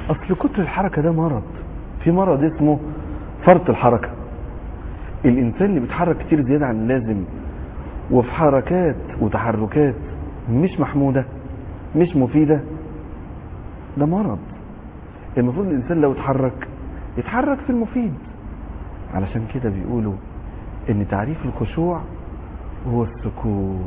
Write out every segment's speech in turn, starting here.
اصل كتر الحركة ده مرض في مرض اسمه فرط الحركة الانسان اللي بيتحرك كتير زيادة عن اللازم وفي حركات وتحركات مش محمودة مش مفيدة ده مرض المفروض الانسان لو اتحرك يتحرك في المفيد علشان كده بيقولوا ان تعريف الخشوع هو السكون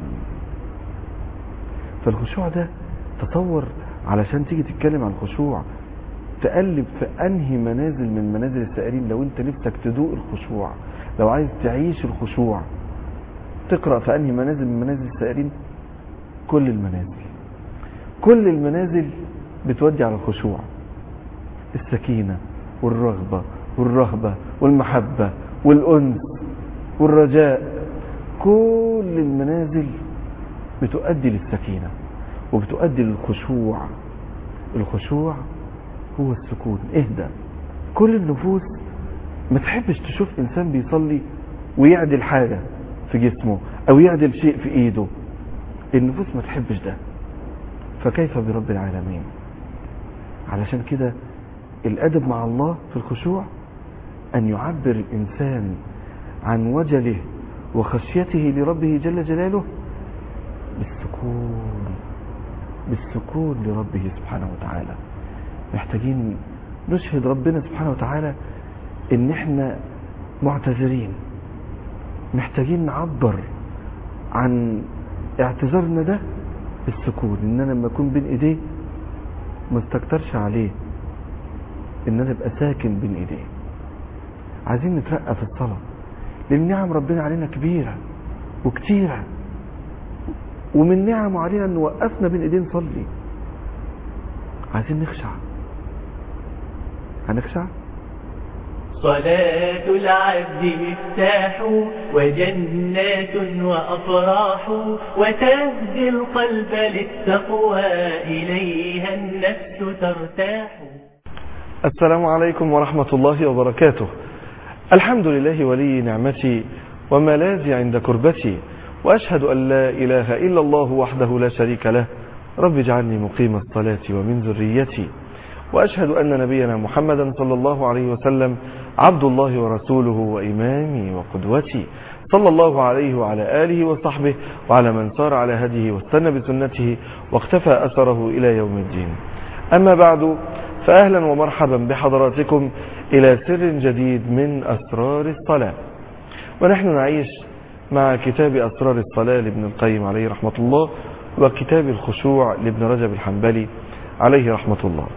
فالخشوع ده تصور علشان تيجي تتكلم عن الخشوع تقلب في انهي منازل من منازل السائرين لو انت نفسك تدوق الخشوع لو عايز تعيش الخشوع تقرأ في انهي منازل من منازل السائرين كل المنازل كل المنازل بتودي على الخشوع السكينة والرغبة والرهبة والمحبة والأنس والرجاء كل المنازل بتؤدي للسكينة وبتؤدي للخشوع الخشوع هو السكون اهدى كل النفوس ما تحبش تشوف انسان بيصلي ويعدل حاجة في جسمه او يعدل شيء في ايده النفوس ما تحبش ده فكيف برب العالمين علشان كده الادب مع الله في الخشوع ان يعبر الانسان عن وجله وخشيته لربه جل جلاله بالسكون بالسكون لربه سبحانه وتعالى محتاجين نشهد ربنا سبحانه وتعالى ان احنا معتذرين محتاجين نعبر عن اعتذارنا ده بالسكون ان انا لما اكون بين ايديه ما استكترش عليه ان انا ابقى ساكن بين ايديه عايزين نترقى في الصلاة لان نعم ربنا علينا كبيرة وكتيرة ومن نعمه علينا ان وقفنا بين ايدين نصلي عايزين نخشع هنخشع صلاة العبد مفتاح وجنات وأفراح وتهدي القلب للتقوى إليها النفس ترتاح السلام عليكم ورحمة الله وبركاته الحمد لله ولي نعمتي وملاذي عند كربتي وأشهد أن لا إله إلا الله وحده لا شريك له رب اجعلني مقيم الصلاة ومن ذريتي وأشهد أن نبينا محمدا صلى الله عليه وسلم عبد الله ورسوله وإمامي وقدوتي صلى الله عليه وعلى آله وصحبه وعلى من سار على هديه واستنى بسنته واقتفى أثره إلى يوم الدين أما بعد فأهلا ومرحبا بحضراتكم إلى سر جديد من أسرار الصلاة ونحن نعيش مع كتاب أسرار الصلاة لابن القيم عليه رحمة الله وكتاب الخشوع لابن رجب الحنبلي عليه رحمة الله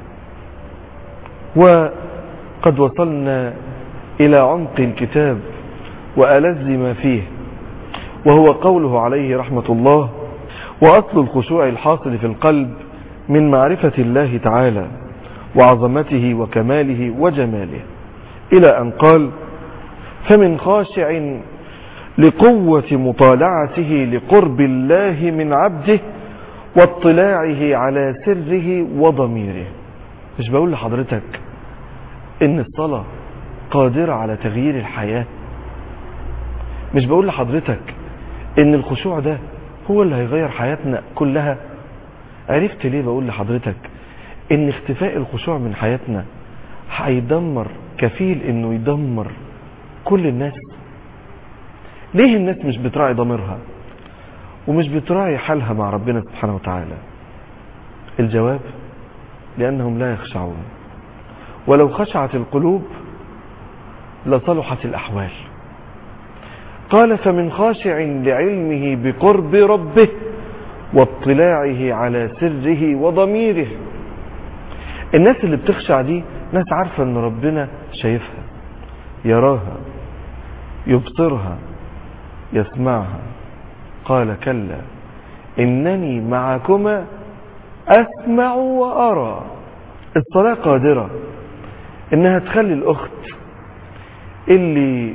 وقد وصلنا إلى عمق الكتاب وألذ ما فيه وهو قوله عليه رحمة الله وأصل الخشوع الحاصل في القلب من معرفة الله تعالى وعظمته وكماله وجماله إلى أن قال فمن خاشع لقوة مطالعته لقرب الله من عبده واطلاعه على سره وضميره مش بقول لحضرتك ان الصلاة قادرة على تغيير الحياة مش بقول لحضرتك ان الخشوع ده هو اللي هيغير حياتنا كلها عرفت ليه بقول لحضرتك ان اختفاء الخشوع من حياتنا هيدمر كفيل انه يدمر كل الناس ليه الناس مش بتراعي ضميرها ومش بتراعي حالها مع ربنا سبحانه وتعالى الجواب لأنهم لا يخشعون ولو خشعت القلوب لصلحت الأحوال قال فمن خاشع لعلمه بقرب ربه واطلاعه على سره وضميره الناس اللي بتخشع دي ناس عارفة ان ربنا شايفها يراها يبصرها يسمعها قال كلا إنني معكما أسمع وأرى الصلاة قادرة إنها تخلي الأخت اللي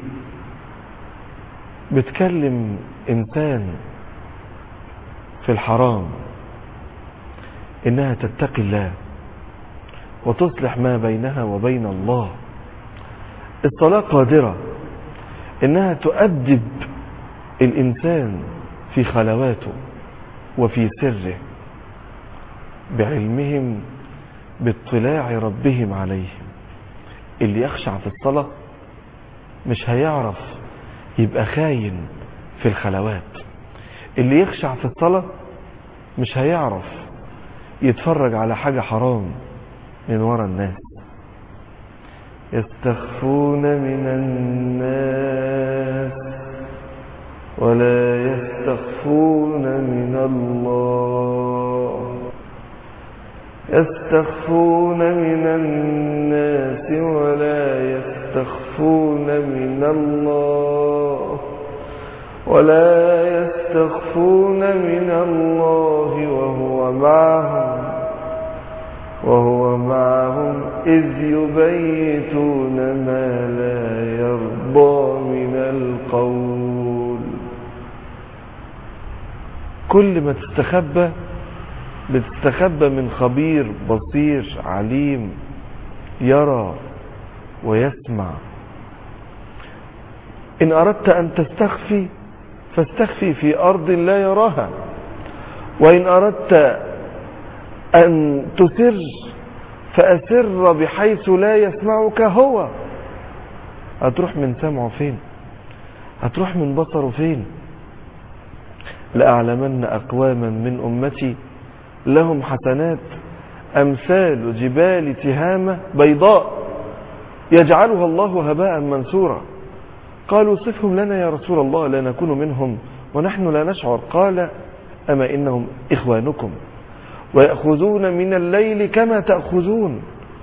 بتكلم إنسان في الحرام إنها تتقي الله وتصلح ما بينها وبين الله الصلاة قادرة إنها تؤدب الإنسان في خلواته وفي سره بعلمهم باطلاع ربهم عليهم اللي يخشع في الصلاة مش هيعرف يبقى خاين في الخلوات اللي يخشع في الصلاة مش هيعرف يتفرج على حاجة حرام من ورا الناس يستخفون من الناس ولا يستخفون من الله يستخفون من الناس ولا يستخفون من الله ولا يستخفون من الله وهو معهم وهو معهم إذ يبيتون ما لا يرضى من القول كل ما تستخبى بتستخبى من خبير بصير عليم يرى ويسمع إن أردت أن تستخفي فاستخفي في أرض لا يراها وإن أردت أن تسر فأسر بحيث لا يسمعك هو هتروح من سمعه فين هتروح من بصره فين لأعلمن أقواما من أمتي لهم حسنات أمثال جبال تهامة بيضاء يجعلها الله هباء منثورا قالوا صفهم لنا يا رسول الله لا نكون منهم ونحن لا نشعر قال أما إنهم إخوانكم ويأخذون من الليل كما تأخذون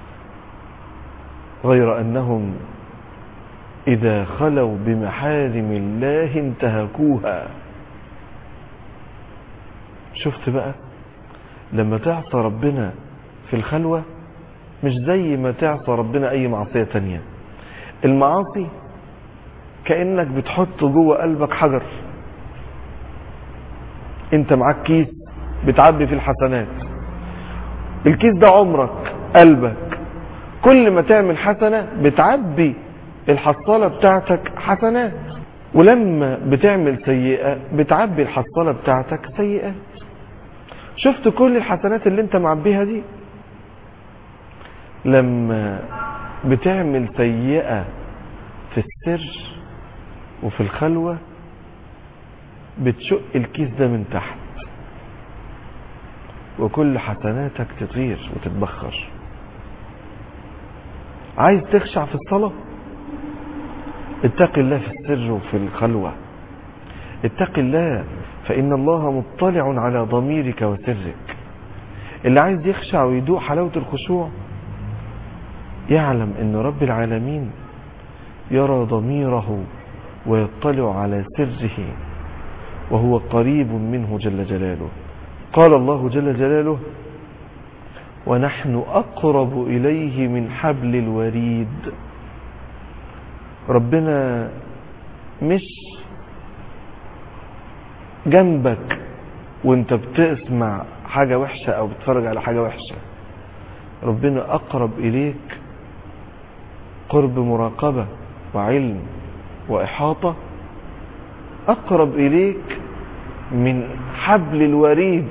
غير أنهم إذا خلوا بمحارم الله انتهكوها شفت بقى لما تعصى ربنا في الخلوة مش زي ما تعصى ربنا أي معصية تانية المعاصي كأنك بتحط جوه قلبك حجر انت معاك كيس بتعبي في الحسنات الكيس ده عمرك قلبك كل ما تعمل حسنة بتعبي الحصالة بتاعتك حسنات ولما بتعمل سيئة بتعبي الحصالة بتاعتك سيئات شفت كل الحسنات اللي انت معبيها دي لما بتعمل سيئة في السر وفي الخلوة بتشق الكيس ده من تحت وكل حسناتك تطير وتتبخر عايز تخشع في الصلاة اتق الله في السر وفي الخلوة اتق الله فإن الله مطلع على ضميرك وسرك اللي عايز يخشع ويدوق حلاوة الخشوع يعلم ان رب العالمين يرى ضميره ويطلع على سره وهو قريب منه جل جلاله قال الله جل جلاله ونحن أقرب إليه من حبل الوريد ربنا مش جنبك وانت بتسمع حاجة وحشة او بتتفرج على حاجة وحشة ربنا اقرب اليك قرب مراقبة وعلم واحاطة اقرب اليك من حبل الوريد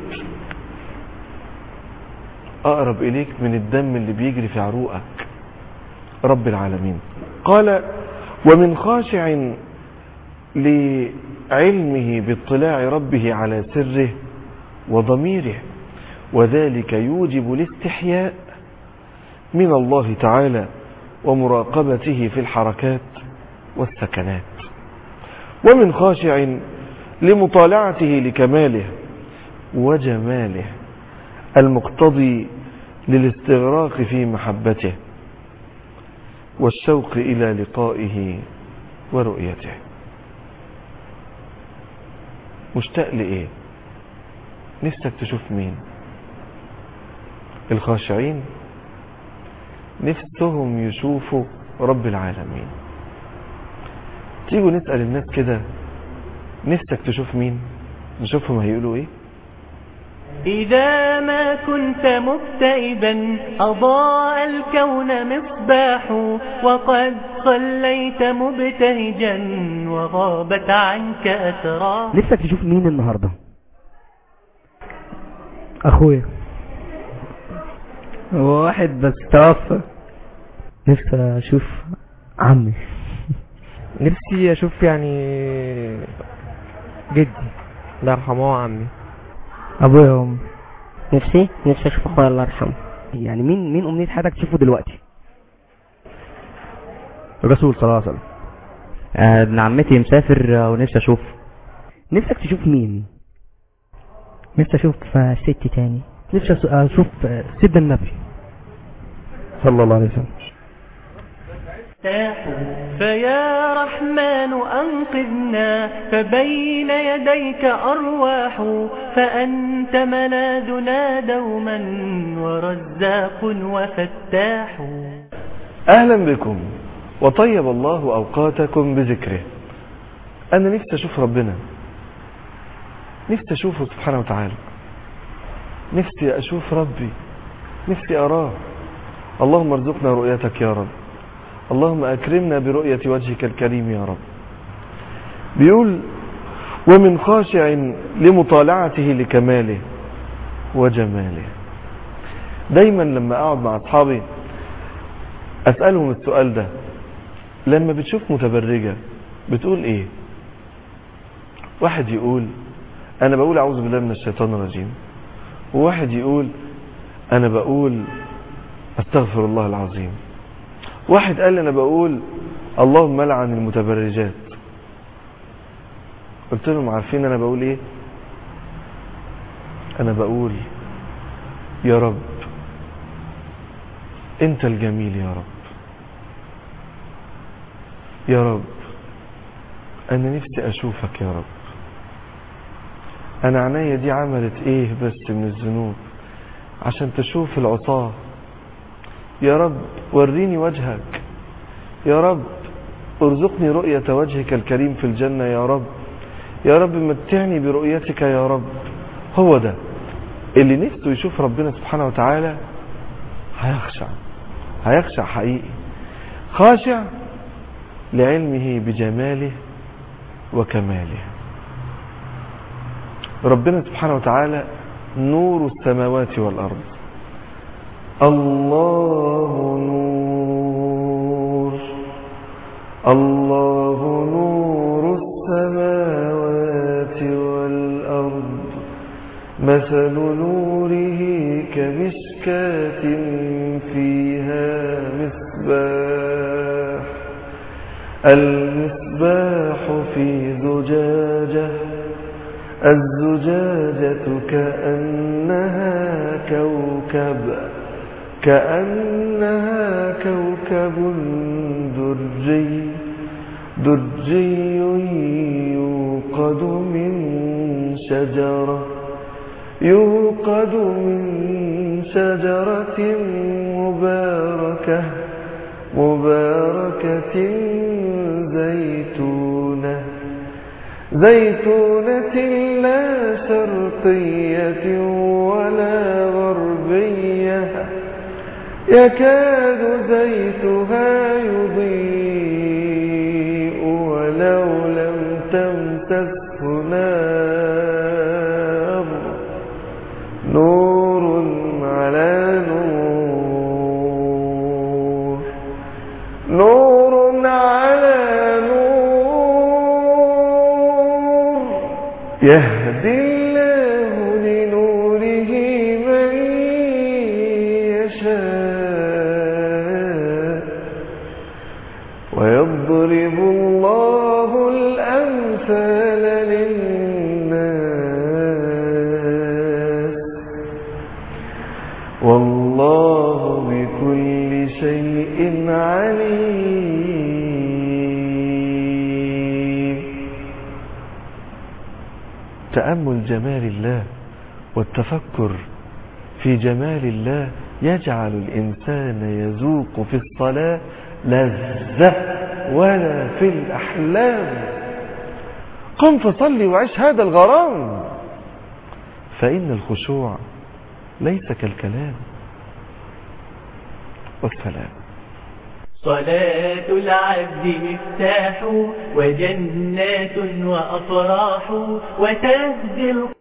اقرب اليك من الدم اللي بيجري في عروقك رب العالمين قال ومن خاشع لعلمه باطلاع ربه على سره وضميره وذلك يوجب الاستحياء من الله تعالى ومراقبته في الحركات والسكنات ومن خاشع لمطالعته لكماله وجماله المقتضي للاستغراق في محبته والشوق إلى لقائه ورؤيته مشتاق لإيه نفسك تشوف مين الخاشعين نفسهم يشوفوا رب العالمين تيجوا نسأل الناس كده نفسك تشوف مين نشوفهم هيقولوا ايه إذا ما كنت مكتئبا أضاء الكون مصباح وقد صليت مبتهجا وغابت عنك أسرار نفسك تشوف مين النهاردة اخويا هو واحد بس توفى نفسي اشوف عمي نفسي اشوف يعني جدي الله يرحمه هو عمي ابويا وامي نفسي نفسي اشوف اخويا الله يرحمه يعني مين مين امنيه حياتك تشوفه دلوقتي الرسول صلى الله عليه وسلم ابن عمتي مسافر ونفسي اشوفه نفسك تشوف مين نفسي اشوف ستي تاني نفسي أس- اشوف سيدنا النبي صلى الله عليه وسلم فيا رحمن أنقذنا فبين يديك أرواح فأنت ملاذنا دوما ورزاق وفتاح اهلا بكم وطيب الله اوقاتكم بذكره انا نفسي اشوف ربنا نفسي اشوفه سبحانه وتعالى نفسي اشوف ربي نفسي اراه اللهم ارزقنا رؤيتك يا رب اللهم اكرمنا برؤية وجهك الكريم يا رب بيقول ومن خاشع لمطالعته لكماله وجماله دايما لما اقعد مع اصحابي اسألهم السؤال ده لما بتشوف متبرجة بتقول ايه واحد يقول انا بقول اعوذ بالله من الشيطان الرجيم وواحد يقول انا بقول استغفر الله العظيم واحد قال انا بقول اللهم لعن المتبرجات قلت لهم عارفين انا بقول ايه انا بقول يا رب انت الجميل يا رب يا رب انا نفسي اشوفك يا رب انا عينيا دي عملت ايه بس من الذنوب عشان تشوف العصاة يا رب وريني وجهك يا رب ارزقني رؤية وجهك الكريم في الجنة يا رب يا رب متعني برؤيتك يا رب هو ده اللي نفسه يشوف ربنا سبحانه وتعالى هيخشع هيخشع حقيقي خاشع لعلمه بجماله وكماله ربنا سبحانه وتعالى نور السماوات والأرض الله نور الله نور السماوات والأرض مثل نوره كمشكاة فيها مصباح المصباح في زجاجة الزجاجة كأنها كوكب كأنها كوكب درجي درجي يوقد من شجرة يوقد من شجرة مباركة مباركة زيتونة زيتونة لا شرقية ولا غربية يكاد زيتها يضيء ولو لم تمسسه نار نور على نور نور على نور يهدي الله لنوره من يشاء ويضرب الله الأمثال للناس والله بكل شيء عليم تأمل جمال الله والتفكر في جمال الله يجعل الإنسان يذوق في الصلاة لذة ولا في الأحلام قم فصلي وعيش هذا الغرام فإن الخشوع ليس كالكلام والسلام صلاة العبد مفتاح وجنات وأفراح وتهدي